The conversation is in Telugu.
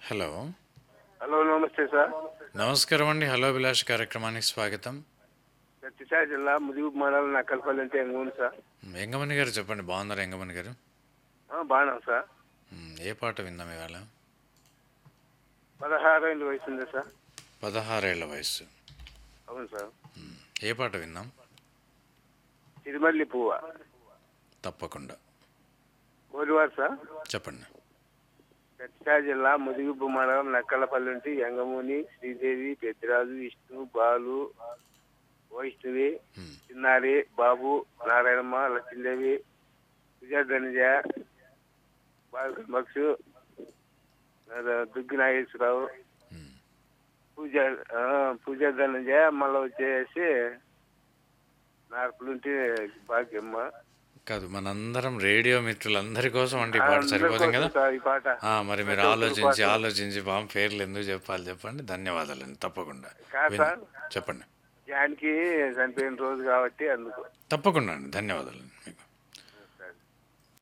హలో హలో నమస్తే సార్ నమస్కారం అండి హలో అభిలాష్ కార్యక్రమానికి స్వాగతం సత్యసాయి జిల్లా ముదిగు మండలం నక్కలపల్లి అంటే ఎంగూను సార్ ఎంగమణి గారు చెప్పండి బాగున్నారు ఎంగమణి గారు ఆ, బాగున్నాం సార్ మ్, ఏ పాట విందాం ఇవాళ పదహారు ఏళ్ళు వయసు ఉంది సార్ పదహారేళ్ల వయసు అవును సార్ మ్, ఏ పాట విందాం తిరుమల్లి పువ్వ తప్పకుండా కోరివారు సార్ చెప్పండి సత్యసాయి జిల్లా ముదిగుబ్బు మండలం నక్కలపల్లి నుండి యంగముని శ్రీదేవి పెద్దిరాజు విష్ణు బాలు వైష్ణవి మ్, చిన్నారి బాబు నారాయణమ్మ లక్ష్మీదేవి విజయ ధనుజయ బక్షు దుగ్గి నాగేశ్వరరావు మ్. పూజ ఆ, పూజ ధనంజయ మళ్ళీ వచ్చేసి నార్పులుంటి భాగ్యమ్మ కాదు మనందరం రేడియో మిత్రులందరి కోసం అంటే ఈ పాట అందరి సరిపోతుంది కదా కోసం సార్ ఈ పాట ఆ, మరి మీరు ప్రతి ఒక్కరి ఆలోచించి కోసం. ఆలోచించి బాగా పేర్లు ఎందుకు చెప్పాలి చెప్పండి ధన్యవాదాలండి తప్పకుండా కాదు విన్- సార్. చెప్పండి జానికి చనిపోయిన రోజు కాబట్టి అందుకు తప్పకుండా అండి ధన్యవాదాలండి మీకు